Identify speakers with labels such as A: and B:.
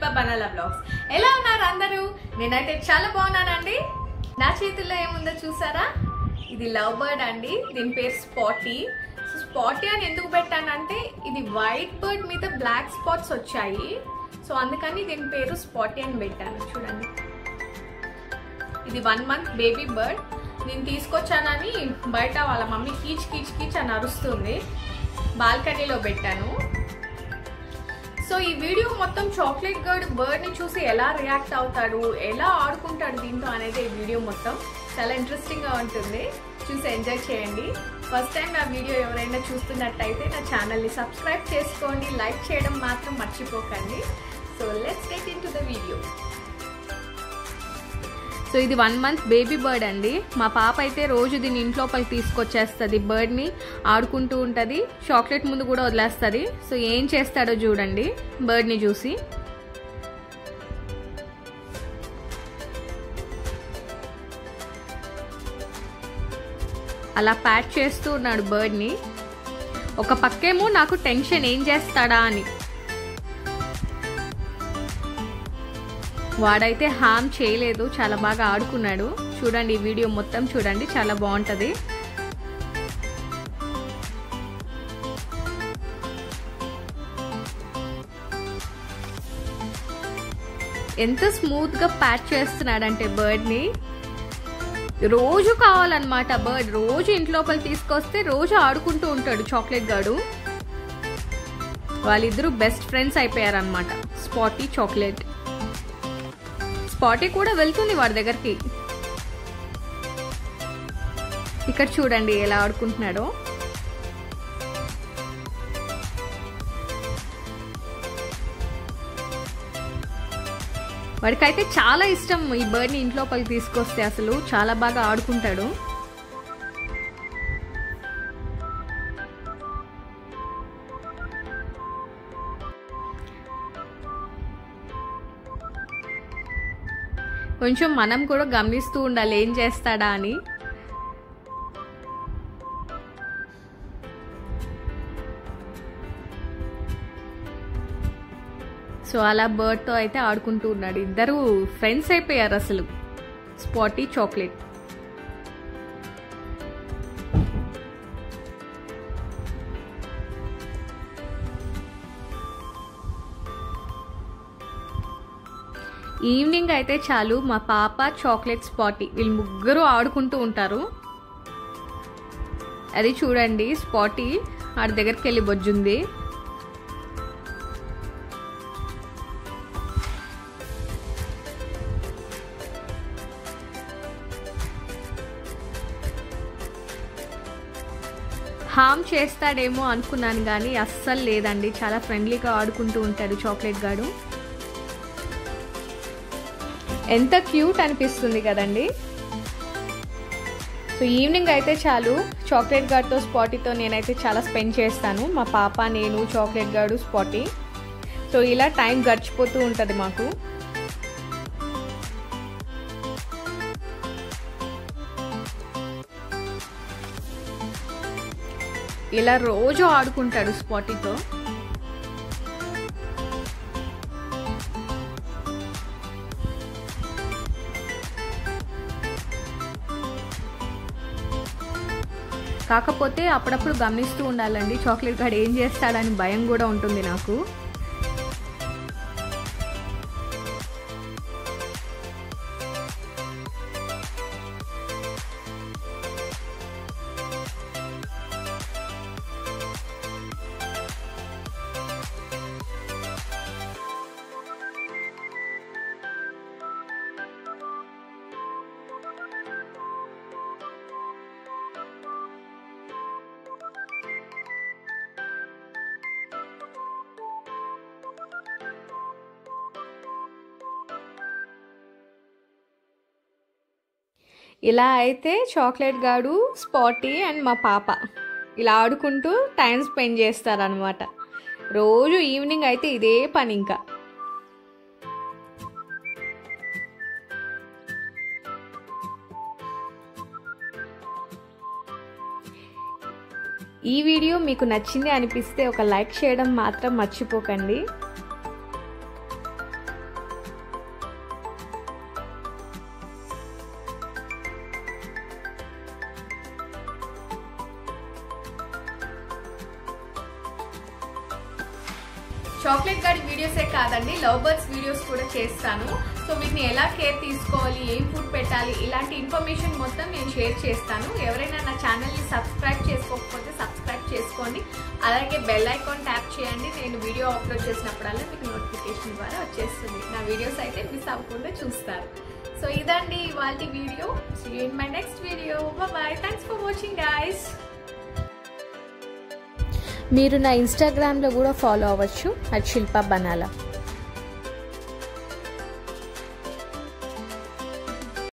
A: దీప బనాలా blogs ఎలా ఉన్నారు అందరూ నేనైతే చాలా బాగున్నానండి నా చేతుల్లో ఏముందో చూసారా ఇది లవ్ బర్డ్ అండి దీని పేరు స్పాటీ సో స్పాటీ అని ఎందుకు పెట్టానంటే ఇది వైట్ బర్డ్ మీద బ్లాక్ స్పాట్స్ వచ్చాయి సో అందుకని దీని పేరు స్పాటీ అని పెట్టాను చూడండి ఇది వన్ మంత్ బేబీ బర్డ్ నేను తీసుకొచ్చానని బయట వాళ్ళ మమ్మీ కీచ్ కీచ్ కీచ్ అని అరుస్తుంది బాల్కనీలో పెట్టాను సో ఈ వీడియో మొత్తం చాక్లెట్ గర్డ్ బర్డ్ని చూసి ఎలా రియాక్ట్ అవుతాడు ఎలా ఆడుకుంటాడు దీంతో అనేది ఈ వీడియో మొత్తం చాలా ఇంట్రెస్టింగ్గా ఉంటుంది చూసి ఎంజాయ్ చేయండి ఫస్ట్ టైం నా వీడియో ఎవరైనా చూస్తున్నట్టయితే నా ఛానల్ని సబ్స్క్రైబ్ చేసుకోండి లైక్ చేయడం మాత్రం మర్చిపోకండి so let's get into the video so ఇది వన్ మంత్ బేబీ బర్డ్ అండి మా పాప అయితే రోజు దీని ఇంట్లోపలికి తీసుకొచ్చేస్తుంది బర్డ్ని ఆడుకుంటూ ఉంటుంది చాక్లెట్ ముందు కూడా వదిలేస్తుంది సో ఏం చేస్తాడో చూడండి బర్డ్ని చూసి అలా ప్యాక్ చేస్తూ ఉన్నాడు బర్డ్ని ఒక పక్కేమో నాకు టెన్షన్ ఏం చేస్తాడా అని వాడైతే హామ్ చేయలేదు చాలా బాగా ఆడుకున్నాడు చూడండి ఈ వీడియో మొత్తం చూడండి చాలా బాగుంటుంది ఎంత స్మూత్గా ప్యాక్ చేస్తున్నాడంటే బర్డ్ని రోజు కావాలన్నమాట బర్డ్ రోజు ఇంట్లోపల తీసుకొస్తే రోజు ఆడుకుంటూ ఉంటాడు చాక్లెట్ గాడు వాళ్ళిద్దరూ బెస్ట్ ఫ్రెండ్స్ అయిపోయారనమాట స్పాటీ చాక్లెట్ స్పాటీ కూడా వెళ్తుంది వాడి దగ్గరికి ఇక్కడ చూడండి ఎలా ఆడుకుంటున్నాడో వాడికైతే చాలా ఇష్టం ఈ బర్డ్ని ఇంట్లోపలికి తీసుకొస్తే అసలు చాలా బాగా ఆడుకుంటాడు కొంచెం మనం కూడా గమనిస్తూ ఉండాలి ఏం చేస్తాడా అని సో అలా బర్డ్తో అయితే ఆడుకుంటూ ఉన్నాడు ఇద్దరు ఫ్రెండ్స్ అయిపోయారు అసలు స్పాటీ చాక్లెట్ ఈవినింగ్ అయితే చాలు మా పాప చాక్లెట్ స్పాటీ వీళ్ళు ముగ్గురు ఆడుకుంటూ ఉంటారు అది చూడండి స్పాటీ ఆడి దగ్గరికి వెళ్ళి బొజ్జుంది హామ్ చేస్తాడేమో అనుకున్నాను కానీ అస్సలు లేదండి చాలా ఫ్రెండ్లీగా ఆడుకుంటూ ఉంటాడు చాక్లెట్ గాడు ఎంత క్యూట్ అనిపిస్తుంది కదండి సో ఈవినింగ్ అయితే చాలు చాక్లెట్ గార్డ్తో స్పాటీతో నేనైతే చాలా స్పెండ్ చేస్తాను మా పాప నేను చాక్లెట్ గార్డు స్పాటీ సో ఇలా టైం గడిచిపోతూ ఉంటుంది మాకు ఇలా రోజు ఆడుకుంటాడు స్పాటీతో కాకపోతే అప్పుడప్పుడు గమనిస్తూ ఉండాలండి చాక్లెట్ గార్డ్ ఏం చేస్తాడని భయం కూడా ఉంటుంది నాకు ఇలా అయితే చాక్లెట్ గాడు స్పాటీ అండ్ మా పాప ఇలా ఆడుకుంటూ టైం స్పెండ్ చేస్తారనమాట రోజు ఈవినింగ్ అయితే ఇదే పని ఇంకా ఈ వీడియో మీకు నచ్చింది అనిపిస్తే ఒక లైక్ చేయడం మాత్రం మర్చిపోకండి చాక్లెట్ గార్డ్ వీడియోసే కాదండి లవ్ బర్డ్స్ వీడియోస్ కూడా చేస్తాను సో వీటిని ఎలా కేర్ తీసుకోవాలి ఏం ఫుడ్ పెట్టాలి ఇలాంటి ఇన్ఫర్మేషన్ మొత్తం నేను షేర్ చేస్తాను ఎవరైనా నా ఛానల్ని సబ్స్క్రైబ్ చేసుకోకపోతే సబ్స్క్రైబ్ చేసుకోండి అలాగే బెల్ ఐకాన్ ట్యాప్ చేయండి నేను వీడియో అప్లోడ్ చేసినప్పుడల్లా మీకు నోటిఫికేషన్ ద్వారా వచ్చేస్తుంది నా వీడియోస్ అయితే మిస్ అవ్వకుండా చూస్తారు సో ఇదండి ఇవాళ video see in my next video bye thanks for watching guys
B: మీరు నా ఇన్స్టాగ్రామ్లో కూడా ఫాలో అవ్వచ్చు అట్ శిల్ప బనాలా